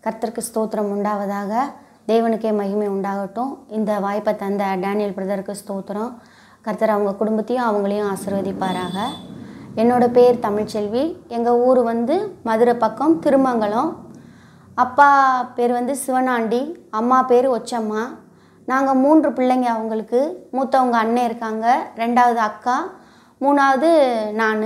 கர்த்தருக்கு ஸ்தோத்திரம் உண்டாவதாக தேவனுக்கே மகிமை உண்டாகட்டும் இந்த வாய்ப்பை தந்த டேனியல் பிரதருக்கு ஸ்தோத்திரம் கர்த்தர் அவங்க குடும்பத்தையும் அவங்களையும் ஆசீர்வதிப்பாராக என்னோட பேர் தமிழ்ச்செல்வி எங்கள் ஊர் வந்து மதுரை பக்கம் திருமங்கலம் அப்பா பேர் வந்து சிவனாண்டி அம்மா பேர் ஒச்சம்மா நாங்கள் மூன்று பிள்ளைங்க அவங்களுக்கு மூத்தவங்க அண்ணன் இருக்காங்க ரெண்டாவது அக்கா மூணாவது நான்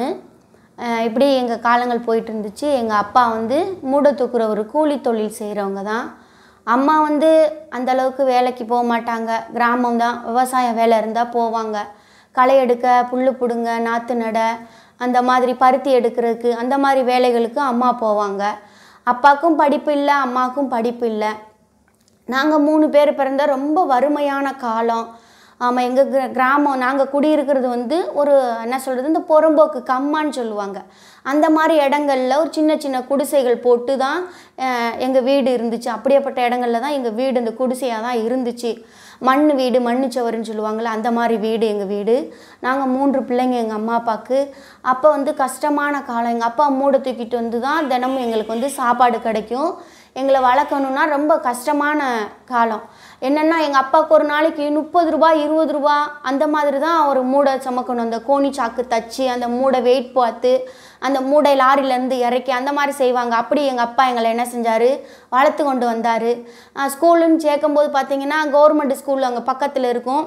இப்படி எங்கள் காலங்கள் போயிட்டு இருந்துச்சு எங்கள் அப்பா வந்து மூட தூக்குற ஒரு கூலி தொழில் செய்கிறவங்க தான் அம்மா வந்து அந்த அளவுக்கு வேலைக்கு போக மாட்டாங்க கிராமம் தான் விவசாய வேலை இருந்தால் போவாங்க களை எடுக்க புல் பிடுங்க நாற்று நட அந்த மாதிரி பருத்தி எடுக்கிறதுக்கு அந்த மாதிரி வேலைகளுக்கு அம்மா போவாங்க அப்பாவுக்கும் படிப்பு இல்லை அம்மாவுக்கும் படிப்பு இல்லை நாங்கள் மூணு பேர் பிறந்த ரொம்ப வறுமையான காலம் ஆமாம் எங்கள் கிர கிராமம் நாங்கள் குடியிருக்கிறது வந்து ஒரு என்ன சொல்கிறது இந்த புறம்போக்கு கம்மான்னு சொல்லுவாங்க அந்த மாதிரி இடங்கள்ல ஒரு சின்ன சின்ன குடிசைகள் போட்டு தான் எங்கள் வீடு இருந்துச்சு அப்படியேப்பட்ட இடங்கள்ல தான் எங்கள் வீடு இந்த குடிசையாக தான் இருந்துச்சு மண் வீடு மண்ணு சவருன்னு சொல்லுவாங்கள்ல அந்த மாதிரி வீடு எங்கள் வீடு நாங்கள் மூன்று பிள்ளைங்க எங்கள் அம்மா அப்பாவுக்கு அப்போ வந்து கஷ்டமான காலம் எங்கள் அப்பா மூடை தூக்கிட்டு வந்து தான் தினமும் எங்களுக்கு வந்து சாப்பாடு கிடைக்கும் எங்களை வளர்க்கணுன்னா ரொம்ப கஷ்டமான காலம் என்னென்னா எங்கள் அப்பாவுக்கு ஒரு நாளைக்கு முப்பது ரூபா இருபது ரூபா அந்த மாதிரி தான் ஒரு மூடை சுமக்கணும் அந்த கோணி சாக்கு தச்சு அந்த மூடை வெயிட் பார்த்து அந்த மூடை லாரியிலேருந்து இறக்கி அந்த மாதிரி செய்வாங்க அப்படி எங்கள் அப்பா எங்களை என்ன செஞ்சார் வளர்த்து கொண்டு வந்தார் ஸ்கூலுன்னு சேர்க்கும்போது பார்த்தீங்கன்னா கவர்மெண்ட் ஸ்கூல் அங்கே பக்கத்தில் இருக்கும்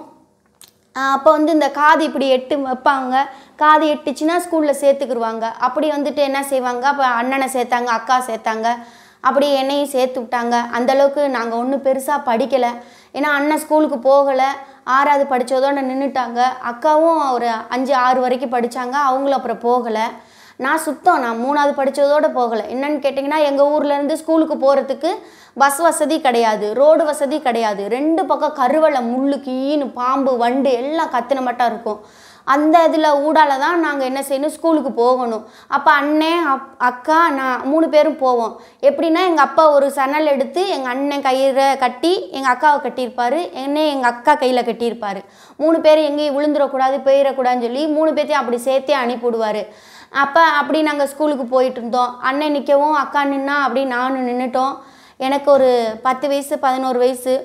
அப்போ வந்து இந்த காது இப்படி எட்டு வைப்பாங்க காது எட்டுச்சுன்னா ஸ்கூலில் சேர்த்துக்குருவாங்க அப்படி வந்துட்டு என்ன செய்வாங்க அப்போ அண்ணனை சேர்த்தாங்க அக்கா சேர்த்தாங்க அப்படி என்னையும் சேர்த்து விட்டாங்க அந்தளவுக்கு நாங்கள் ஒன்றும் பெருசாக படிக்கலை ஏன்னா அண்ணன் ஸ்கூலுக்கு போகலை ஆறாவது படித்ததோட நின்றுட்டாங்க அக்காவும் ஒரு அஞ்சு ஆறு வரைக்கும் படித்தாங்க அவங்களும் அப்புறம் போகலை நான் சுத்தம் நான் மூணாவது படித்ததோடு போகலை என்னன்னு கேட்டிங்கன்னா எங்கள் ஊர்லேருந்து ஸ்கூலுக்கு போகிறதுக்கு பஸ் வசதி கிடையாது ரோடு வசதி கிடையாது ரெண்டு பக்கம் கருவளை முள்ளு கீன்னு பாம்பு வண்டு எல்லாம் கத்தின மட்டும் இருக்கும் அந்த இதில் ஊடால தான் நாங்கள் என்ன செய்யணும் ஸ்கூலுக்கு போகணும் அப்போ அண்ணன் அப் அக்கா நான் மூணு பேரும் போவோம் எப்படின்னா எங்கள் அப்பா ஒரு சணல் எடுத்து எங்கள் அண்ணன் கயிறை கட்டி எங்கள் அக்காவை கட்டியிருப்பார் என்னை எங்கள் அக்கா கையில் கட்டியிருப்பார் மூணு பேர் எங்கேயும் விழுந்துடக்கூடாது போயிடக்கூடாதுன்னு சொல்லி மூணு பேர்த்தையும் அப்படி சேர்த்தே அனுப்பிவிடுவார் அப்போ அப்படி நாங்கள் ஸ்கூலுக்கு போயிட்டு இருந்தோம் அண்ணன் நிற்கவும் அக்கா நின்னா அப்படி நானும் நின்றுட்டோம் எனக்கு ஒரு பத்து வயசு பதினோரு வயசு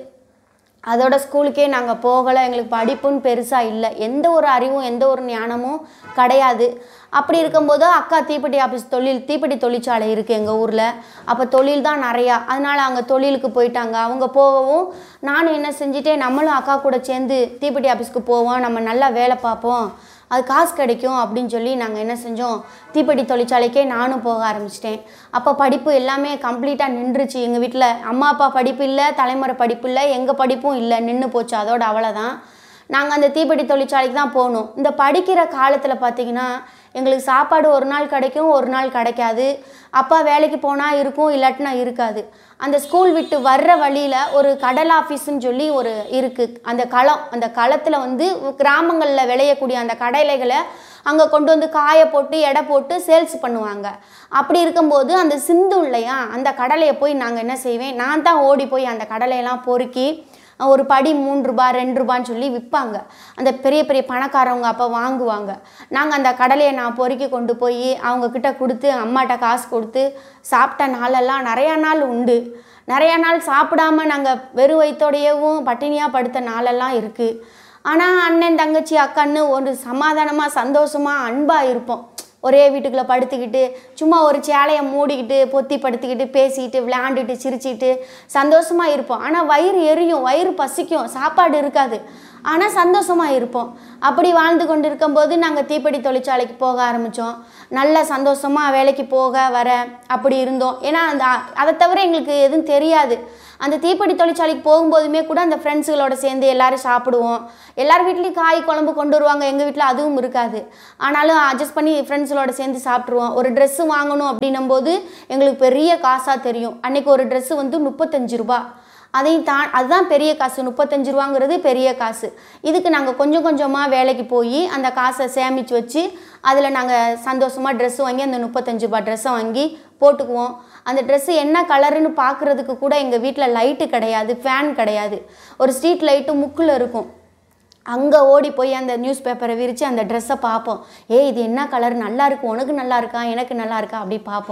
அதோட ஸ்கூலுக்கே நாங்கள் போகலை எங்களுக்கு படிப்புன்னு பெருசாக இல்லை எந்த ஒரு அறிவும் எந்த ஒரு ஞானமும் கிடையாது அப்படி இருக்கும்போது அக்கா தீப்பெட்டி ஆஃபீஸ் தொழில் தீப்பெட்டி தொழிற்சாலை இருக்குது எங்கள் ஊரில் அப்போ தொழில் தான் நிறையா அதனால் அங்கே தொழிலுக்கு போயிட்டாங்க அவங்க போகவும் நானும் என்ன செஞ்சுட்டேன் நம்மளும் அக்கா கூட சேர்ந்து தீப்பெட்டி ஆஃபீஸ்க்கு போவோம் நம்ம நல்லா வேலை பார்ப்போம் அது காசு கிடைக்கும் அப்படின்னு சொல்லி நாங்கள் என்ன செஞ்சோம் தீப்பெட்டி தொழிற்சாலைக்கே நானும் போக ஆரம்பிச்சிட்டேன் அப்போ படிப்பு எல்லாமே கம்ப்ளீட்டாக நின்றுச்சு எங்கள் வீட்டில் அம்மா அப்பா படிப்பு இல்லை தலைமுறை படிப்பு இல்லை எங்கள் படிப்பும் இல்லை நின்று போச்சு அதோட அவ்வளோதான் நாங்கள் அந்த தீப்பெட்டி தொழிற்சாலைக்கு தான் போகணும் இந்த படிக்கிற காலத்தில் பார்த்திங்கன்னா எங்களுக்கு சாப்பாடு ஒரு நாள் கிடைக்கும் ஒரு நாள் கிடைக்காது அப்பா வேலைக்கு போனால் இருக்கும் இல்லாட்டினா இருக்காது அந்த ஸ்கூல் விட்டு வர்ற வழியில் ஒரு கடல் ஆஃபீஸுன்னு சொல்லி ஒரு இருக்குது அந்த களம் அந்த களத்தில் வந்து கிராமங்களில் விளையக்கூடிய அந்த கடலைகளை அங்கே கொண்டு வந்து காய போட்டு எடை போட்டு சேல்ஸ் பண்ணுவாங்க அப்படி இருக்கும்போது அந்த சிந்து இல்லையா அந்த கடலையை போய் நாங்கள் என்ன செய்வேன் நான் தான் ஓடி போய் அந்த கடலையெல்லாம் பொறுக்கி ஒரு படி மூன்று ரூபா ரெண்டு ரூபான்னு சொல்லி விற்பாங்க அந்த பெரிய பெரிய பணக்காரவங்க அப்போ வாங்குவாங்க நாங்கள் அந்த கடலையை நான் பொறுக்கி கொண்டு போய் அவங்கக்கிட்ட கொடுத்து அம்மாட்ட காசு கொடுத்து சாப்பிட்ட நாளெல்லாம் நிறையா நாள் உண்டு நிறையா நாள் சாப்பிடாம நாங்கள் வெறும் வயிற்றோடையவும் பட்டினியாக படுத்த நாளெல்லாம் இருக்குது ஆனால் அண்ணன் தங்கச்சி அக்கான்னு ஒரு சமாதானமாக சந்தோஷமாக அன்பாக இருப்போம் ஒரே வீட்டுக்குள்ளே படுத்துக்கிட்டு சும்மா ஒரு சேலையை மூடிக்கிட்டு பொத்தி படுத்துக்கிட்டு பேசிக்கிட்டு விளையாண்டுட்டு சிரிச்சிட்டு சந்தோஷமாக இருப்போம் ஆனால் வயிறு எரியும் வயிறு பசிக்கும் சாப்பாடு இருக்காது ஆனால் சந்தோஷமாக இருப்போம் அப்படி வாழ்ந்து கொண்டு இருக்கும்போது நாங்கள் தீப்பெட்டி தொழிற்சாலைக்கு போக ஆரம்பித்தோம் நல்ல சந்தோஷமாக வேலைக்கு போக வர அப்படி இருந்தோம் ஏன்னா அந்த அதை தவிர எங்களுக்கு எதுவும் தெரியாது அந்த தீப்பெட்டி தொழிற்சாலைக்கு போகும்போதுமே கூட அந்த ஃப்ரெண்ட்ஸுகளோட சேர்ந்து எல்லோரும் சாப்பிடுவோம் எல்லார் வீட்லேயும் காய் குழம்பு கொண்டு வருவாங்க எங்கள் வீட்டில் அதுவும் இருக்காது ஆனாலும் அட்ஜஸ்ட் பண்ணி ஃப்ரெண்ட்ஸுகளோட சேர்ந்து சாப்பிட்ருவோம் ஒரு ட்ரெஸ்ஸு வாங்கணும் அப்படின்னும் போது எங்களுக்கு பெரிய காசாக தெரியும் அன்றைக்கி ஒரு ட்ரெஸ்ஸு வந்து முப்பத்தஞ்சு ரூபா அதையும் தா அதுதான் பெரிய காசு முப்பத்தஞ்சு ரூபாங்கிறது பெரிய காசு இதுக்கு நாங்கள் கொஞ்சம் கொஞ்சமாக வேலைக்கு போய் அந்த காசை சேமித்து வச்சு அதில் நாங்கள் சந்தோஷமாக ட்ரெஸ்ஸு வாங்கி அந்த முப்பத்தஞ்சு ரூபா ட்ரெஸ்ஸை வாங்கி போட்டுக்குவோம் அந்த ட்ரெஸ்ஸு என்ன கலருன்னு பார்க்குறதுக்கு கூட எங்கள் வீட்டில் லைட்டு கிடையாது ஃபேன் கிடையாது ஒரு ஸ்ட்ரீட் லைட்டு முக்கில் இருக்கும் அங்கே ஓடி போய் அந்த நியூஸ் பேப்பரை விரித்து அந்த ட்ரெஸ்ஸை பார்ப்போம் ஏய் இது என்ன கலர் நல்லா இருக்கு உனக்கு நல்லா இருக்கா எனக்கு நல்லா இருக்கா அப்படி பார்ப்போம்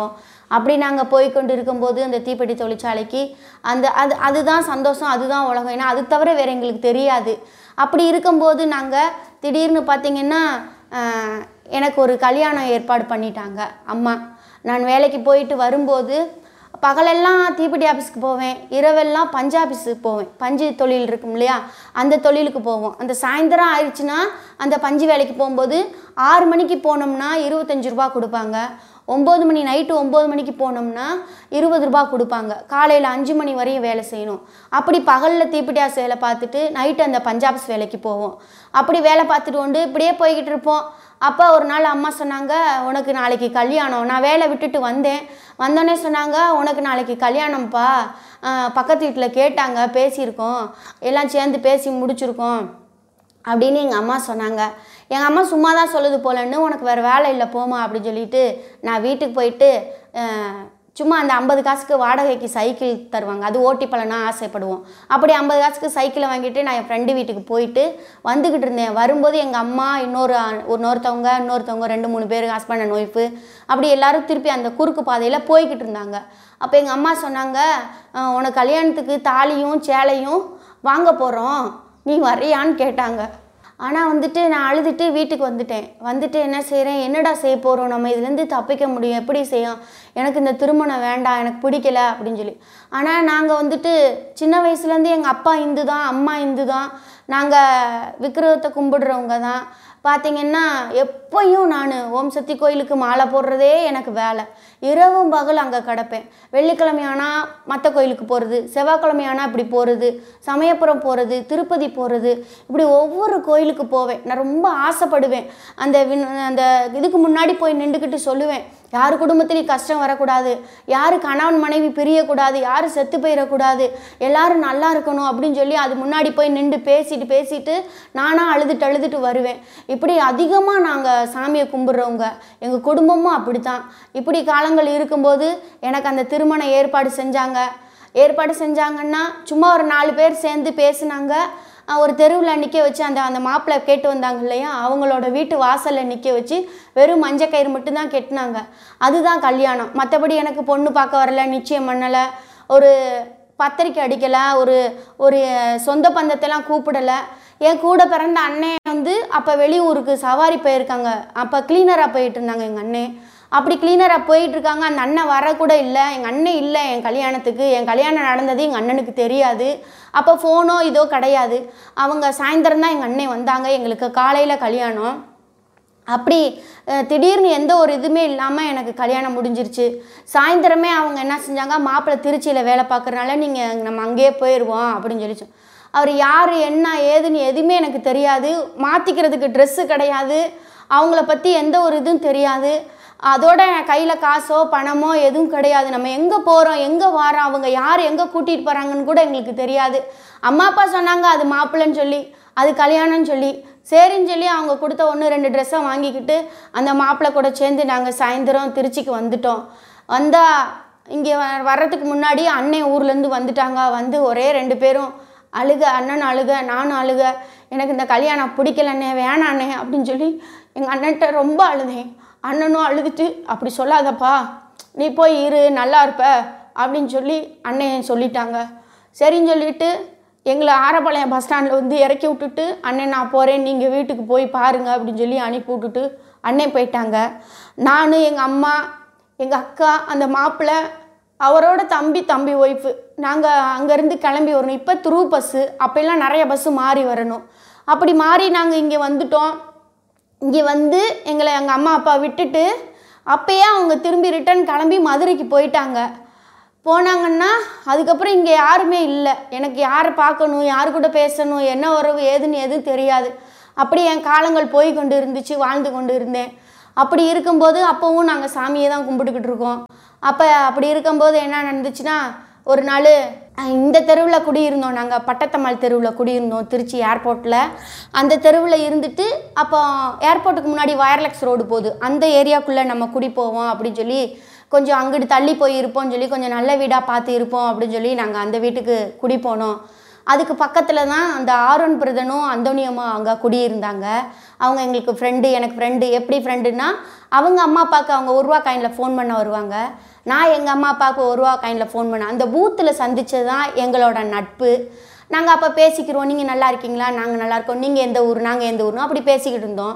அப்படி நாங்கள் போய் கொண்டு இருக்கும்போது அந்த தீப்பெட்டி தொழிற்சாலைக்கு அந்த அது அதுதான் சந்தோஷம் அதுதான் உலகம் ஏன்னா அது தவிர வேறு எங்களுக்கு தெரியாது அப்படி இருக்கும்போது நாங்கள் திடீர்னு பார்த்தீங்கன்னா ஆஹ், எனக்கு ஒரு கல்யாணம் ஏற்பாடு பண்ணிட்டாங்க அம்மா நான் வேலைக்கு போயிட்டு வரும்போது பகலெல்லாம் தீப்பெட்டி ஆஃபீஸ்க்கு போவேன் இரவெல்லாம் பஞ்சு ஆஃபீஸுக்கு போவேன் பஞ்சு தொழில் இருக்கும் இல்லையா அந்த தொழிலுக்கு போவோம் அந்த சாயந்தரம் ஆயிடுச்சுன்னா அந்த பஞ்சு வேலைக்கு போகும்போது ஆறு மணிக்கு போனோம்னா இருபத்தஞ்சு ரூபா கொடுப்பாங்க ஒம்பது மணி நைட்டு ஒம்பது மணிக்கு போனோம்னா இருபது ரூபா கொடுப்பாங்க காலையில் அஞ்சு மணி வரையும் வேலை செய்யணும் அப்படி பகலில் தீப்பெட்டி ஆஃபீஸ் வேலை பார்த்துட்டு நைட்டு அந்த பஞ்சாப்ஸ் வேலைக்கு போவோம் அப்படி வேலை பார்த்துட்டு கொண்டு இப்படியே போய்கிட்டு இருப்போம் அப்போ ஒரு நாள் அம்மா சொன்னாங்க உனக்கு நாளைக்கு கல்யாணம் நான் வேலை விட்டுட்டு வந்தேன் வந்தோடனே சொன்னாங்க உனக்கு நாளைக்கு கல்யாணம்ப்பா ஆஹ் பக்கத்து வீட்டில் கேட்டாங்க பேசியிருக்கோம் எல்லாம் சேர்ந்து பேசி முடிச்சிருக்கோம் அப்படின்னு எங்கள் அம்மா சொன்னாங்க எங்கள் அம்மா சும்மா தான் சொல்லுது போலன்னு உனக்கு வேறு வேலை இல்லை போமா அப்படின்னு சொல்லிட்டு நான் வீட்டுக்கு போயிட்டு அஹ், சும்மா அந்த ஐம்பது காசுக்கு வாடகைக்கு சைக்கிள் தருவாங்க அது ஓட்டி பழனா ஆசைப்படுவோம் அப்படி ஐம்பது காசுக்கு சைக்கிளை வாங்கிட்டு நான் என் ஃப்ரெண்டு வீட்டுக்கு போயிட்டு வந்துக்கிட்டு இருந்தேன் வரும்போது எங்கள் அம்மா இன்னொரு ஆ- இன்னொருத்தவங்க இன்னொருத்தவங்க ரெண்டு மூணு பேர் ஹஸ்பண்ட் அண்ட் ஒய்ஃபு அப்படி எல்லாரும் திருப்பி அந்த குறுக்கு பாதையில் போய்கிட்டு இருந்தாங்க அப்போ எங்கள் அம்மா சொன்னாங்க "அஹ், உனக்கு கல்யாணத்துக்கு தாலியும் சேலையும் வாங்க போகிறோம் நீ வரியான்னு கேட்டாங்க ஆனால் வந்துட்டு நான் அழுதுட்டு வீட்டுக்கு வந்துட்டேன் வந்துட்டு என்ன செய்கிறேன் என்னடா செய்ய போகிறோம் நம்ம இதுலேருந்து தப்பிக்க முடியும் எப்படி செய்யும் எனக்கு இந்த திருமணம் வேண்டாம் எனக்கு பிடிக்கல அப்படின்னு சொல்லி ஆனால் நாங்கள் வந்துட்டு சின்ன வயசுலேருந்து எங்கள் அப்பா இந்து தான் அம்மா இந்து தான் நாங்கள் விக்கிரகத்தை கும்பிடுறவங்க தான் பார்த்தீங்கன்னா எப்பயும் நான் ஓம் சக்தி கோயிலுக்கு மாலை போடுறதே எனக்கு வேலை இரவும் பகல் அங்கே கிடப்பேன் வெள்ளிக்கிழமையானா மற்ற கோயிலுக்கு போகிறது செவ்வாய்க்கிழமையானா இப்படி போகிறது சமயபுரம் போகிறது திருப்பதி போகிறது இப்படி ஒவ்வொரு கோயிலுக்கு போவேன் நான் ரொம்ப ஆசைப்படுவேன் அந்த விண் அந்த இதுக்கு முன்னாடி போய் நின்றுக்கிட்டு சொல்லுவேன் யார் குடும்பத்துலேயும் கஷ்டம் வரக்கூடாது யார் கணவன் மனைவி பிரியக்கூடாது யார் செத்து போயிடக்கூடாது எல்லாரும் நல்லா இருக்கணும் அப்படின்னு சொல்லி அது முன்னாடி போய் நின்று பேசிட்டு பேசிட்டு நானாக அழுதுட்டு அழுதுட்டு வருவேன் இப்படி அதிகமாக நாங்கள் சாமியை கும்பிட்றவங்க எங்கள் குடும்பமும் அப்படி தான் இப்படி காலங்கள் இருக்கும்போது எனக்கு அந்த திருமண ஏற்பாடு செஞ்சாங்க ஏற்பாடு செஞ்சாங்கன்னா சும்மா ஒரு நாலு பேர் சேர்ந்து பேசுனாங்க அஹ் ஒரு தெருவில் நிற்க வச்சு அந்த அந்த மாப்பிள்ளை கேட்டு வந்தாங்க இல்லையா அவங்களோட வீட்டு வாசலில் நிற்க வச்சு வெறும் மஞ்சள் கயிறு மட்டும்தான் கெட்டினாங்க அதுதான் கல்யாணம் மற்றபடி எனக்கு பொண்ணு பார்க்க வரல நிச்சயம் பண்ணலை ஒரு பத்திரிக்கை அடிக்கலை ஒரு ஒரு சொந்த பந்தத்தெல்லாம் கூப்பிடலை என் கூட பிறந்த அண்ணன் வந்து அப்போ வெளியூருக்கு சவாரி போயிருக்காங்க அப்போ க்ளீனராக போயிட்டு இருந்தாங்க எங்கள் அண்ணன் அப்படி க்ளீனராக போயிட்டு இருக்காங்க அந்த அண்ணன் வரக்கூட இல்லை எங்கள் அண்ணன் இல்லை என் கல்யாணத்துக்கு என் கல்யாணம் நடந்தது எங்கள் அண்ணனுக்கு தெரியாது அப்போ ஃபோனோ இதோ கிடையாது அவங்க சாயந்தரம் தான் எங்கள் அண்ணன் வந்தாங்க எங்களுக்கு காலையில் கல்யாணம் அப்படி அஹ், திடீர்னு எந்த ஒரு இதுவுமே இல்லாமல் எனக்கு கல்யாணம் முடிஞ்சிருச்சு சாயந்தரமே அவங்க என்ன செஞ்சாங்க மாப்பிள்ளை திருச்சியில் வேலை பார்க்குறனால நீங்கள் நம்ம அங்கேயே போயிடுவோம் அப்படின்னு சொல்லி சொ- அவர் யார் என்ன ஏதுன்னு எதுவுமே எனக்கு தெரியாது மாற்றிக்கிறதுக்கு ட்ரெஸ்ஸு கிடையாது அவங்கள பற்றி எந்த ஒரு இதுவும் தெரியாது அதோட கையில் காசோ பணமோ எதுவும் கிடையாது நம்ம எங்கே போகிறோம் எங்கே வாரோம் அவங்க யார் எங்கே கூட்டிகிட்டு போகிறாங்கன்னு கூட எங்களுக்கு தெரியாது அம்மா அப்பா சொன்னாங்க அது மாப்பிள்ளைன்னு சொல்லி அது கல்யாணம்னு சொல்லி சரின்னு சொல்லி அவங்க கொடுத்த ஒன்று ரெண்டு ட்ரெஸ்ஸை வாங்கிக்கிட்டு அந்த மாப்பிள்ளை கூட சேர்ந்து நாங்கள் சாயந்தரம் திருச்சிக்கு வந்துட்டோம் வந்தால் இங்கே வ- வர்றதுக்கு முன்னாடி அண்ணன் ஊர்லேருந்து வந்துட்டாங்க வந்து ஒரே ரெண்டு பேரும் அழுக அண்ணன் அழுக நானும் அழுக எனக்கு இந்த கல்யாணம் பிடிக்கலண்ணே வேணாண்ணே அப்படின்னு சொல்லி எங்கள் அண்ணன்ட்ட ரொம்ப அழுதேன் அண்ணனும் அழுதுட்டு அப்படி சொல்லாதப்பா நீ போய் இரு நல்லா இருப்ப அப்படின்னு சொல்லி அண்ணன் சொல்லிட்டாங்க சரின்னு சொல்லிட்டு எங்களை ஆரப்பாளையம் பஸ் ஸ்டாண்டில் வந்து இறக்கி விட்டுட்டு அண்ணன் நான் போகிறேன் நீங்கள் வீட்டுக்கு போய் பாருங்க அப்படின்னு சொல்லி அனுப்பி விட்டுட்டு அண்ணன் போயிட்டாங்க நான் எங்கள் அம்மா எங்கள் அக்கா அந்த மாப்பிள்ளை அவரோட தம்பி தம்பி ஒய்ஃபு நாங்கள் அங்கேருந்து கிளம்பி வரணும் இப்போ த்ரூ பஸ்ஸு அப்போல்லாம் நிறைய பஸ்ஸு மாறி வரணும் அப்படி மாறி நாங்கள் இங்கே வந்துட்டோம் இங்கே வந்து எங்களை எங்கள் அம்மா அப்பா விட்டுட்டு அப்பயே அவங்க திரும்பி ரிட்டர்ன் கிளம்பி மதுரைக்கு போயிட்டாங்க போனாங்கன்னா அதுக்கப்புறம் இங்கே யாருமே இல்லை எனக்கு யாரை பார்க்கணும் யார் கூட பேசணும் என்ன உறவு ஏதுன்னு எதுவும் தெரியாது அப்படி என் காலங்கள் போய் கொண்டு இருந்துச்சு வாழ்ந்து கொண்டு இருந்தேன் அப்படி இருக்கும்போது அப்போவும் நாங்கள் சாமியை தான் கும்பிட்டுக்கிட்டு இருக்கோம் அப்போ அப்படி இருக்கும்போது என்ன நடந்துச்சுன்னா ஒரு நாள் அஹ், இந்த தெருவில் குடியிருந்தோம் நாங்கள் பட்டத்தம்மாள் தெருவில் குடியிருந்தோம் திருச்சி ஏர்போர்ட்டில் அந்த தெருவில் இருந்துட்டு அப்போ ஏர்போர்ட்டுக்கு முன்னாடி வயர்லெக்ஸ் ரோடு போகுது அந்த ஏரியாக்குள்ளே நம்ம குடி போவோம் அப்படின்னு சொல்லி கொஞ்சம் அங்கிட்டு தள்ளி போய் இருப்போம்னு சொல்லி கொஞ்சம் நல்ல வீடாக பார்த்து இருப்போம் அப்படின்னு சொல்லி நாங்கள் அந்த வீட்டுக்கு குடி போனோம் அதுக்கு பக்கத்தில் தான் அந்த ஆரோன் பிரதனும் அந்தோனியம்மா அங்கே குடியிருந்தாங்க அவங்க எங்களுக்கு ஃப்ரெண்டு எனக்கு ஃப்ரெண்டு எப்படி ஃப்ரெண்டுன்னா அவங்க அம்மா அப்பாவுக்கு அவங்க ஒரு ரூபா காயினில் ஃபோன் பண்ண வருவாங்க நான் எங்கள் அம்மா அப்பாவுக்கு ஒரு ரூபா காயினில் ஃபோன் பண்ணேன் அந்த பூத்தில் சந்திச்சது தான் எங்களோட நட்பு நாங்கள் அப்போ பேசிக்கிறோம் நீங்கள் நல்லா இருக்கீங்களா நாங்கள் நல்லா இருக்கோம் நீங்கள் எந்த ஊர் நாங்கள் எந்த ஊர்னு அப்படி பேசிக்கிட்டு இருந்தோம்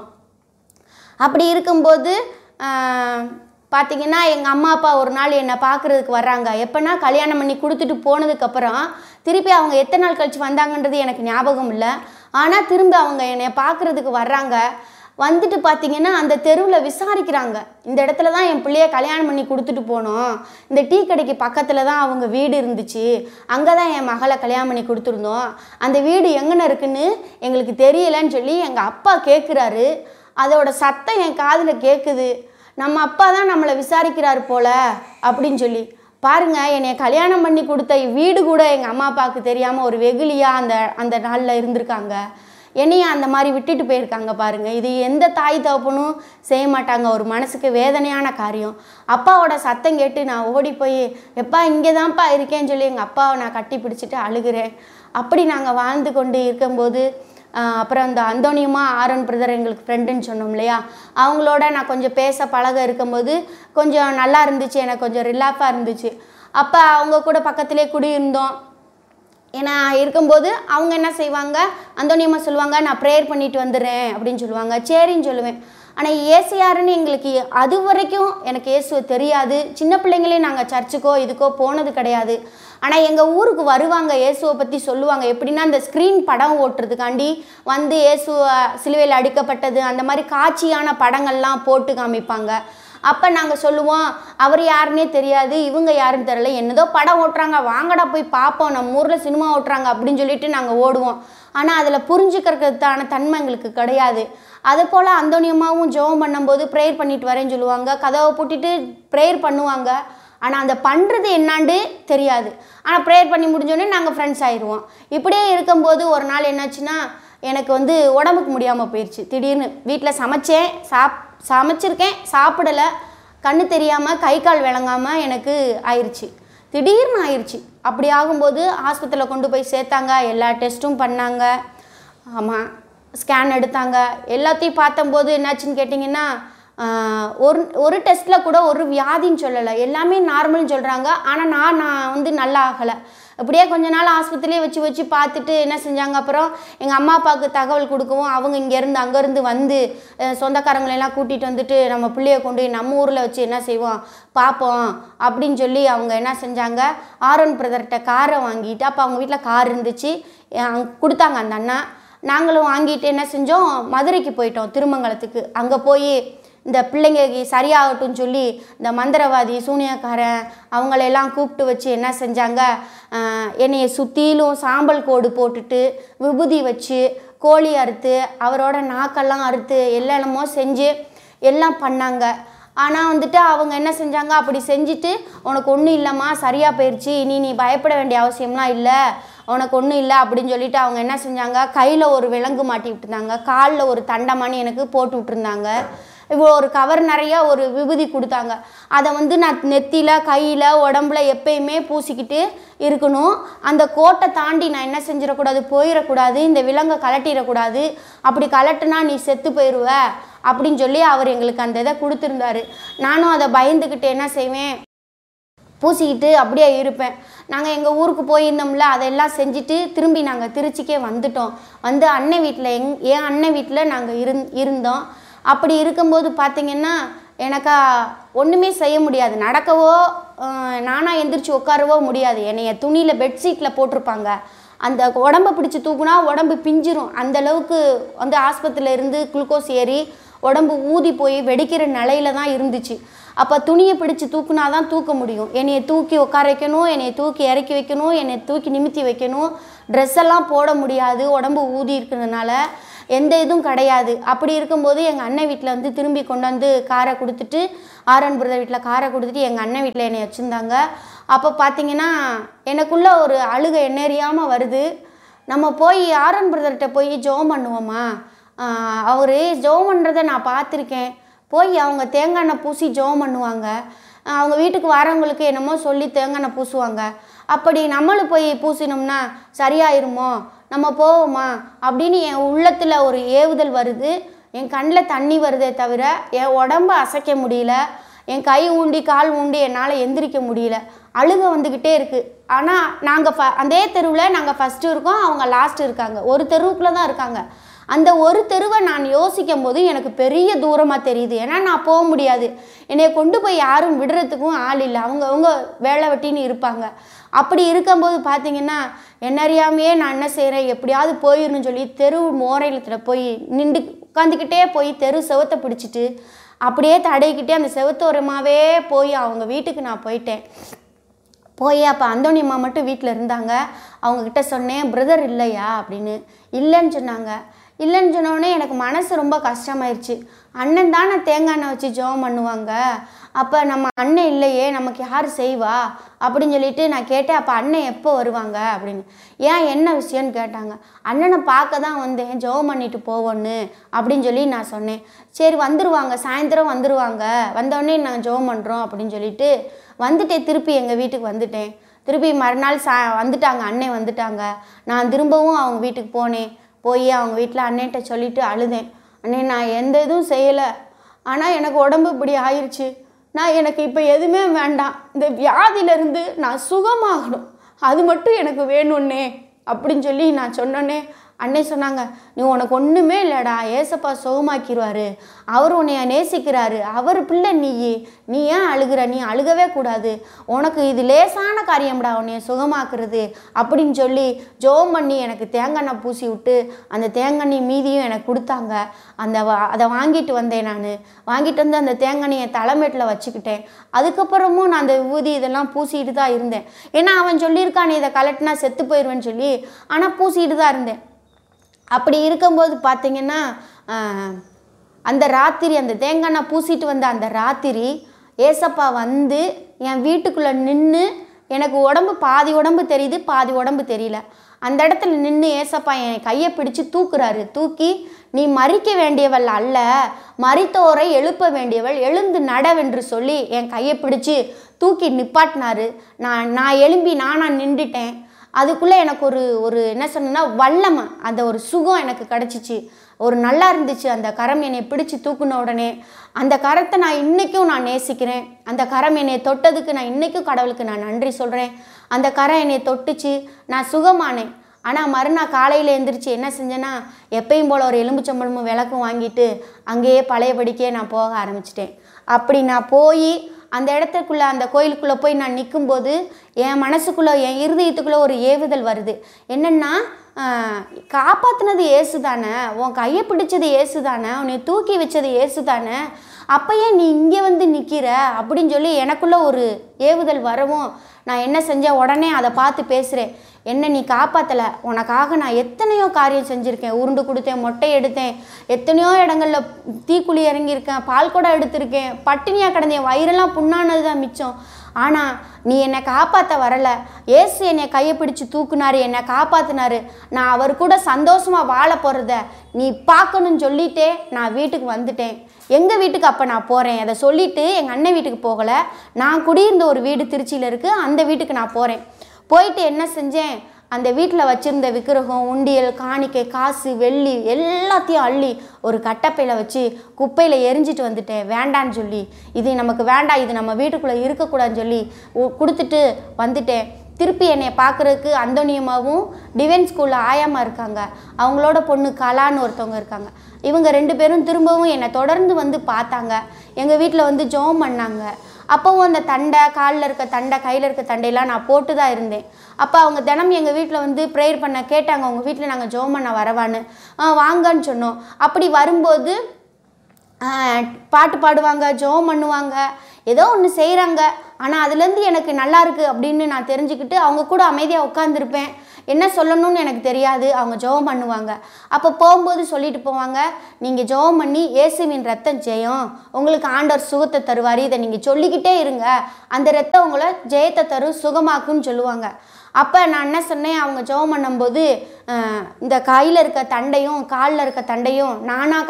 அப்படி இருக்கும்போது ஆஹ், பார்த்தீங்கன்னா எங்கள் அம்மா அப்பா ஒரு நாள் என்னை பார்க்குறதுக்கு வர்றாங்க எப்போனா கல்யாணம் பண்ணி கொடுத்துட்டு போனதுக்கப்புறம் திருப்பி அவங்க எத்தனை நாள் கழிச்சு வந்தாங்கன்றது எனக்கு ஞாபகம் இல்லை ஆனால் திரும்ப அவங்க என்னை பார்க்குறதுக்கு வர்றாங்க வந்துட்டு பார்த்தீங்கன்னா அந்த தெருவில் விசாரிக்கிறாங்க இந்த இடத்துல தான் என் பிள்ளைய கல்யாணம் பண்ணி கொடுத்துட்டு போனோம் இந்த டீ கடைக்கு பக்கத்தில் தான் அவங்க வீடு இருந்துச்சு அங்கே தான் என் மகளை கல்யாணம் பண்ணி கொடுத்துருந்தோம் அந்த வீடு எங்கன இருக்குன்னு எங்களுக்கு தெரியலன்னு சொல்லி எங்கள் அப்பா கேட்குறாரு அதோட சத்தம் என் காதில் கேட்குது நம்ம அப்பா தான் நம்மளை விசாரிக்கிறாரு போல அப்படின்னு சொல்லி பாருங்க என்னை கல்யாணம் பண்ணி கொடுத்த வீடு கூட எங்கள் அம்மா அப்பாவுக்கு தெரியாமல் ஒரு வெகுளியாக அந்த அந்த நாளில் இருந்திருக்காங்க என்னையும் அந்த மாதிரி விட்டுட்டு போயிருக்காங்க பாருங்க இது எந்த தாய் தகப்பனும் செய்ய மாட்டாங்க ஒரு மனசுக்கு வேதனையான காரியம் அப்பாவோட சத்தம் கேட்டு நான் ஓடி போய் எப்பா இங்கே தான்ப்பா இருக்கேன்னு சொல்லி எங்கள் அப்பாவை நான் கட்டி பிடிச்சிட்டு அழுகிறேன் அப்படி நாங்கள் வாழ்ந்து கொண்டு இருக்கும்போது ஆஹ் அப்புறம் இந்த அந்தோனியமா ஆரன் பிரதர் எங்களுக்கு ஃப்ரெண்டுன்னு சொன்னோம் இல்லையா அவங்களோட நான் கொஞ்சம் பேச பழக இருக்கும்போது கொஞ்சம் நல்லா இருந்துச்சு எனக்கு கொஞ்சம் ரிலாக்ஸாக இருந்துச்சு அப்போ அவங்க கூட பக்கத்திலே குடியிருந்தோம் ஏன்னா இருக்கும்போது அவங்க என்ன செய்வாங்க அந்தோனியம்மா சொல்லுவாங்க நான் ப்ரேயர் பண்ணிட்டு வந்துடுறேன் அப்படின்னு சொல்லுவாங்க சரின்னு சொல்லுவேன் ஆனால் ஏசு யாருன்னு எங்களுக்கு அது வரைக்கும் எனக்கு இயேசுவை தெரியாது சின்ன பிள்ளைங்களே நாங்கள் சர்ச்சுக்கோ இதுக்கோ போனது கிடையாது ஆனால் எங்கள் ஊருக்கு வருவாங்க இயேசுவை பற்றி சொல்லுவாங்க எப்படின்னா அந்த ஸ்க்ரீன் படம் ஓட்டுறதுக்காண்டி வந்து இயேசு சிலுவையில் அடிக்கப்பட்டது அந்த மாதிரி காட்சியான படங்கள்லாம் போட்டு காமிப்பாங்க அப்போ நாங்கள் சொல்லுவோம் அவர் யாருன்னே தெரியாது இவங்க யாருன்னு தெரியல என்னதோ படம் ஓட்டுறாங்க வாங்கடா போய் பார்ப்போம் நம்ம ஊரில் சினிமா ஓட்டுறாங்க அப்படின்னு சொல்லிட்டு நாங்கள் ஓடுவோம் ஆனால் அதில் புரிஞ்சுக்கிறதுக்கான தன்மை எங்களுக்கு கிடையாது அதே போல் அந்தோனியமாவும் ஜெபம் பண்ணும்போது ப்ரேயர் பண்ணிட்டு வரேன்னு சொல்லுவாங்க கதவை பூட்டிட்டு ப்ரேயர் பண்ணுவாங்க ஆனால் அந்த பண்ணுறது என்னான்னு தெரியாது ஆனால் ப்ரேயர் பண்ணி முடிஞ்சோடனே நாங்கள் ஃப்ரெண்ட்ஸ் ஆயிடுவோம் இப்படியே இருக்கும்போது ஒரு நாள் என்னாச்சுன்னா எனக்கு வந்து உடம்புக்கு முடியாமல் போயிடுச்சு திடீர்னு வீட்டில் சமைச்சேன் சாப் சமைச்சிருக்கேன் சாப்பிடலை கண்ணு தெரியாமல் கை கால் விளங்காமல் எனக்கு ஆயிடுச்சு திடீர்னு ஆயிடுச்சு அப்படி ஆகும்போது ஆஸ்பத்திரியில் கொண்டு போய் சேர்த்தாங்க எல்லா டெஸ்ட்டும் பண்ணாங்க ஆமாம் ஸ்கேன் எடுத்தாங்க எல்லாத்தையும் பார்த்தம்போது என்னாச்சுன்னு கேட்டிங்கன்னா ஆஹ், ஒரு ஒரு டெஸ்ட்டில் கூட ஒரு வியாதின்னு சொல்லலை எல்லாமே நார்மல்னு சொல்கிறாங்க ஆனால் நான் நான் வந்து நல்லா ஆகலை அப்படியே கொஞ்ச நாள் ஆஸ்பத்திரியே வச்சு வச்சு பார்த்துட்டு என்ன செஞ்சாங்க அப்புறம் எங்கள் அம்மா அப்பாவுக்கு தகவல் கொடுக்கவும் அவங்க இங்கேருந்து அங்கேருந்து வந்து அஹ், சொந்தக்காரங்களெல்லாம் கூட்டிகிட்டு வந்துட்டு நம்ம பிள்ளைய கொண்டு போய் நம்ம ஊரில் வச்சு என்ன செய்வோம் பார்ப்போம் அப்படின்னு சொல்லி அவங்க என்ன செஞ்சாங்க ஆரோன் பிரதர்கிட்ட காரை வாங்கிட்டு அப்போ அவங்க வீட்டில் கார் இருந்துச்சு அஹ், கொடுத்தாங்க அந்த அண்ணா நாங்களும் வாங்கிட்டு என்ன செஞ்சோம் மதுரைக்கு போயிட்டோம் திருமங்கலத்துக்கு அங்கே போய் இந்த பிள்ளைங்களுக்கு சரியாகட்டும்னு சொல்லி இந்த மந்திரவாதி சூனியக்காரன் அவங்களையெல்லாம் கூப்பிட்டு வச்சு என்ன செஞ்சாங்க ஆஹ், என்னைய சுற்றிலும் சாம்பல் கோடு போட்டுட்டு விபூதி வச்சு கோழி அறுத்து அவரோட நாக்கெல்லாம் அறுத்து எல்லாமோ செஞ்சு எல்லாம் பண்ணாங்க ஆனால் வந்துட்டு அவங்க என்ன செஞ்சாங்க அப்படி செஞ்சுட்டு உனக்கு ஒன்றும் இல்லைம்மா சரியாக போயிடுச்சு இனி நீ பயப்பட வேண்டிய அவசியம்லாம் இல்லை உனக்கு ஒன்றும் இல்லை அப்படின்னு சொல்லிட்டு அவங்க என்ன செஞ்சாங்க கையில் ஒரு விலங்கு மாட்டி விட்டுருந்தாங்க காலில் ஒரு தண்டமானி எனக்கு போட்டு விட்டுருந்தாங்க இவ்வளோ ஒரு கவர் நிறைய ஒரு விபூதி கொடுத்தாங்க அதை வந்து நான் நெத்தியில் கையில் உடம்புல எப்பயுமே பூசிக்கிட்டு இருக்கணும் அந்த கோட்டை தாண்டி நான் என்ன செஞ்சிடக்கூடாது போயிடக்கூடாது இந்த விலங்கை கலட்டிடக்கூடாது அப்படி கலட்டுனா நீ செத்து போயிடுவ அப்படின்னு சொல்லி அவர் எங்களுக்கு அந்த இதை கொடுத்துருந்தாரு நானும் அதை பயந்துக்கிட்டு என்ன செய்வேன் பூசிக்கிட்டு அப்படியே இருப்பேன் நாங்கள் எங்கள் ஊருக்கு போயிருந்தோம்ல அதெல்லாம் செஞ்சுட்டு திரும்பி நாங்கள் திருச்சிக்கே வந்துட்டோம் வந்து அண்ணன் வீட்டில் எங் என் அண்ணன் வீட்டில் நாங்கள் இருந் இருந்தோம் அப்படி இருக்கும்போது பார்த்தீங்கன்னா எனக்கா ஒன்றுமே செய்ய முடியாது நடக்கவோ அஹ், நானா எந்திரிச்சு உட்காரவோ முடியாது என்னைய துணியில் பெட்ஷீட்டில் போட்டிருப்பாங்க அந்த உடம்பை பிடிச்சி தூக்குனா உடம்பு பிஞ்சிரும் அந்த அளவுக்கு வந்து ஆஸ்பத்திரியில் இருந்து குளுக்கோஸ் ஏறி உடம்பு ஊதி போய் வெடிக்கிற நிலையில தான் இருந்துச்சு அப்போ துணியை பிடிச்சு தூக்குனா தான் தூக்க முடியும் என்னைய தூக்கி உட்கார வைக்கணும் என்னைய தூக்கி இறக்கி வைக்கணும் என்னை தூக்கி நிமித்தி வைக்கணும் ட்ரெஸ் எல்லாம் போட முடியாது உடம்பு ஊதி இருக்கிறதுனால எந்த இதுவும் கிடையாது அப்படி இருக்கும்போது எங்கள் அண்ணன் வீட்டில் வந்து திரும்பி கொண்டு வந்து காரை கொடுத்துட்டு ஆரன் பிரதர் வீட்டில் காரை கொடுத்துட்டு எங்கள் அண்ணன் வீட்டில் என்னை வச்சுருந்தாங்க அப்போ பார்த்தீங்கன்னா எனக்குள்ள ஒரு அழுகை எண்ணெறியாமல் வருது நம்ம போய் ஆரன் பிரதர்கிட்ட போய் ஜெபம் பண்ணுவோமா அவர் ஜெபம் பண்ணுறதை நான் பார்த்துருக்கேன் போய் அவங்க தேங்காய் எண்ணெய் பூசி ஜெபம் பண்ணுவாங்க ஆஹ் அவங்க வீட்டுக்கு வரவங்களுக்கு என்னமோ சொல்லி தேங்காய் எண்ணெய் பூசுவாங்க அப்படி நம்மளும் போய் பூசினோம்னா சரியாயிருமோ நம்ம போவோமா அப்படின்னு என் உள்ளத்தில் ஒரு ஏவுதல் வருது என் கண்ணில் தண்ணி வருதே தவிர என் உடம்ப அசைக்க முடியல என் கை ஊண்டி கால் ஊண்டி என்னால் எந்திரிக்க முடியல அழுக வந்துக்கிட்டே இருக்குது ஆனால் நாங்கள் ஃப அதே தெருவில் நாங்கள் ஃபஸ்ட்டு இருக்கோம் அவங்க லாஸ்ட் இருக்காங்க ஒரு தெருவுக்குள்ளே தான் இருக்காங்க அந்த ஒரு தெருவை நான் யோசிக்கும் போது எனக்கு பெரிய தூரமாக தெரியுது ஏன்னா நான் போக முடியாது என்னை கொண்டு போய் யாரும் விடுறதுக்கும் ஆள் இல்லை அவங்க அவங்க வேலை வெட்டின்னு இருப்பாங்க அப்படி இருக்கும்போது பார்த்தீங்கன்னா என்ன அறியாமையே நான் என்ன செய்கிறேன் எப்படியாவது போயிடணும்னு சொல்லி தெரு மோரையில் போய் நின்று உட்காந்துக்கிட்டே போய் தெரு செவத்தை பிடிச்சிட்டு அப்படியே தடைக்கிட்டே அந்த செவத்தோரமாகவே போய் அவங்க வீட்டுக்கு நான் போயிட்டேன் போய் அப்போ அந்தோணி அம்மா மட்டும் வீட்டில் இருந்தாங்க அவங்கக்கிட்ட சொன்னேன் பிரதர் இல்லையா அப்படின்னு இல்லைன்னு சொன்னாங்க இல்லைன்னு சொன்னோடனே எனக்கு மனசு ரொம்ப கஷ்டமாயிருச்சு அண்ணன் தானே தேங்காய் எண்ணெய் வச்சு ஜெபம் பண்ணுவாங்க அப்போ நம்ம அண்ணன் இல்லையே நமக்கு யார் செய்வா அப்படின்னு சொல்லிட்டு நான் கேட்டேன் அப்போ அண்ணன் எப்போ வருவாங்க அப்படின்னு ஏன் என்ன விஷயம்னு கேட்டாங்க அண்ணனை பார்க்க தான் வந்தேன் ஜெபம் பண்ணிட்டு போவோன்னு அப்படின்னு சொல்லி நான் சொன்னேன் சரி வந்துருவாங்க சாயந்தரம் வந்துருவாங்க வந்தோடனே நாங்கள் ஜெபம் பண்ணுறோம் அப்படின்னு சொல்லிட்டு வந்துட்டேன் திருப்பி எங்கள் வீட்டுக்கு வந்துட்டேன் திருப்பி மறுநாள் சா வந்துட்டாங்க அண்ணன் வந்துட்டாங்க நான் திரும்பவும் அவங்க வீட்டுக்கு போனேன் போய் அவங்க வீட்டில் அண்ணன்ட்ட சொல்லிட்டு அழுதேன் அண்ணே நான் எந்த இதுவும் செய்யலை ஆனால் எனக்கு உடம்பு இப்படி ஆயிடுச்சு நான் எனக்கு இப்போ எதுவுமே வேண்டாம் இந்த வியாதியிலேருந்து நான் சுகமாகணும் அது மட்டும் எனக்கு வேணும்னே அப்படின்னு சொல்லி நான் சொன்னோன்னே அண்ணே சொன்னாங்க நீ உனக்கு ஒன்றுமே இல்லைடா ஏசப்பா சுகமாக்கிடுவாரு அவர் உன்னைய நேசிக்கிறாரு அவர் பிள்ளை நீ நீ ஏன் அழுகிற நீ அழுகவே கூடாது உனக்கு இது லேசான காரியம்டா உன்னைய சுகமாக்குறது அப்படின்னு சொல்லி ஜோம் பண்ணி எனக்கு தேங்காய் பூசி விட்டு அந்த தேங்காய் மீதியும் எனக்கு கொடுத்தாங்க அந்த வா- அதை வாங்கிட்டு வந்தேன் நான் வாங்கிட்டு வந்து அந்த தேங்காயை தலைமேட்டில் வச்சுக்கிட்டேன் அதுக்கப்புறமும் நான் அந்த ஊதி இதெல்லாம் பூசிட்டு தான் இருந்தேன் ஏன்னா அவன் சொல்லியிருக்கான் இதை கலட்டினா செத்து போயிடுவேன்னு சொல்லி ஆனால் பூசிட்டு தான் இருந்தேன் அப்படி இருக்கும்போது பார்த்தீங்கன்னா ஆஹ், அந்த ராத்திரி அந்த தேங்காய் எண்ணெய் பூசிட்டு வந்த அந்த ராத்திரி ஏசப்பா வந்து என் வீட்டுக்குள்ளே நின்று எனக்கு உடம்பு பாதி உடம்பு தெரியுது பாதி உடம்பு தெரியல அந்த இடத்துல நின்று ஏசப்பா என் கையை பிடிச்சு தூக்குறாரு தூக்கி நீ மறிக்க வேண்டியவள் அல்ல மறித்தோரை எழுப்ப வேண்டியவள் எழுந்து நடவென்று சொல்லி என் கையை பிடிச்சு தூக்கி நிப்பாட்டினாரு நான் நான் எழும்பி நானா நின்றுட்டேன் அதுக்குள்ளே எனக்கு ஒரு ஒரு என்ன சொன்னேன்னா வல்லமை அந்த ஒரு சுகம் எனக்கு கிடச்சிச்சு ஒரு நல்லா இருந்துச்சு அந்த கரம் என்னை பிடிச்சு தூக்குன உடனே அந்த கரத்தை நான் இன்றைக்கும் நான் நேசிக்கிறேன் அந்த கரம் என்னை தொட்டதுக்கு நான் இன்றைக்கும் கடவுளுக்கு நான் நன்றி சொல்கிறேன் அந்த கரம் என்னை தொட்டுச்சு நான் சுகமானேன் ஆனால் மறுநாள் காலையில் எந்திரிச்சு என்ன செஞ்சேன்னா எப்பயும் போல் ஒரு எலும்புச்சம்பளமும் விளக்கும் வாங்கிட்டு அங்கேயே பழையபடிக்கே நான் போக ஆரம்பிச்சிட்டேன் அப்படி நான் போய் அந்த இடத்துக்குள்ளே அந்த கோயிலுக்குள்ளே போய் நான் நிற்கும்போது என் மனசுக்குள்ளே என் இருதயத்துக்குள்ளே ஒரு ஏவுதல் வருது என்னென்னா காப்பாற்றினது ஏசு தானே உன் கையை பிடிச்சது ஏசு தானே உன்னை தூக்கி வச்சது ஏசு தானே அப்போ ஏன் நீ இங்கே வந்து நிற்கிற அப்படின்னு சொல்லி எனக்குள்ளே ஒரு ஏவுதல் வரவும் நான் என்ன செஞ்சேன் உடனே அதை பார்த்து பேசுகிறேன் என்ன நீ காப்பாற்றலை உனக்காக நான் எத்தனையோ காரியம் செஞ்சுருக்கேன் உருண்டு கொடுத்தேன் மொட்டை எடுத்தேன் எத்தனையோ இடங்களில் தீக்குழி இறங்கியிருக்கேன் பால் கூட எடுத்திருக்கேன் பட்டினியாக கிடந்தேன் வயிறெல்லாம் புண்ணானது தான் மிச்சம் ஆனால் நீ என்னை காப்பாற்ற வரலை ஏசு என்னை கையை பிடிச்சு தூக்குனாரு என்னை காப்பாற்றினாரு நான் அவர் கூட சந்தோஷமாக வாழ போகிறத நீ பார்க்கணும்னு சொல்லிட்டே நான் வீட்டுக்கு வந்துட்டேன் எங்கள் வீட்டுக்கு அப்போ நான் போகிறேன் அதை சொல்லிவிட்டு எங்கள் அண்ணன் வீட்டுக்கு போகலை நான் குடியிருந்த ஒரு வீடு திருச்சியில் இருக்குது அந்த வீட்டுக்கு நான் போகிறேன் போயிட்டு என்ன செஞ்சேன் அந்த வீட்டில் வச்சுருந்த விக்கிரகம் உண்டியல் காணிக்கை காசு வெள்ளி எல்லாத்தையும் அள்ளி ஒரு கட்டப்பையில் வச்சு குப்பையில் எரிஞ்சிட்டு வந்துட்டேன் வேண்டான்னு சொல்லி இது நமக்கு வேண்டாம் இது நம்ம வீட்டுக்குள்ளே இருக்கக்கூடாதுன்னு சொல்லி உ- கொடுத்துட்டு வந்துட்டேன் திருப்பி என்னை பார்க்குறதுக்கு அந்தோனியமாவும் டிவைன் ஸ்கூலில் ஆயாமா இருக்காங்க அவங்களோட பொண்ணு கலான்னு ஒருத்தவங்க இருக்காங்க இவங்க ரெண்டு பேரும் திரும்பவும் என்னை தொடர்ந்து வந்து பார்த்தாங்க எங்கள் வீட்டில் வந்து ஜோம் பண்ணாங்க அப்போவும் அந்த தண்டை காலில் இருக்க தண்டை கையில் இருக்க தண்டையெல்லாம் நான் போட்டு தான் இருந்தேன் அப்போ அவங்க தினம் எங்கள் வீட்டில் வந்து ப்ரேயர் பண்ண கேட்டாங்க உங்கள் வீட்டில் நாங்கள் ஜோம் பண்ண வரவான்னு "ஆ, வாங்கன்னு சொன்னோம் அப்படி வரும்போது ஆஹ், பாட்டு பாடுவாங்க ஜெபம் பண்ணுவாங்க ஏதோ ஒன்று செய்கிறாங்க ஆனால் அதுலேருந்து எனக்கு நல்லா இருக்கு அப்படின்னு நான் தெரிஞ்சுக்கிட்டு அவங்க கூட அமைதியாக உட்காந்துருப்பேன் என்ன சொல்லணும்னு எனக்கு தெரியாது அவங்க ஜெபம் பண்ணுவாங்க அப்போ போகும்போது சொல்லிட்டு போவாங்க நீங்கள் ஜெபம் பண்ணி இயேசுவின் ரத்தம் ஜெயம் உங்களுக்கு ஆண்டவர் சுகத்தை தருவார் இதை நீங்கள் சொல்லிக்கிட்டே இருங்க அந்த ரத்தம் உங்களை ஜெயத்தை தரும் சுகமாக்குன்னு சொல்லுவாங்க அப்போ நான் என்ன சொன்னேன் அவங்க ஜெபம் பண்ணும்போது ஆஹ், இந்த கையில் இருக்க தண்டையும் காலில் இருக்க தண்டையும் நானாக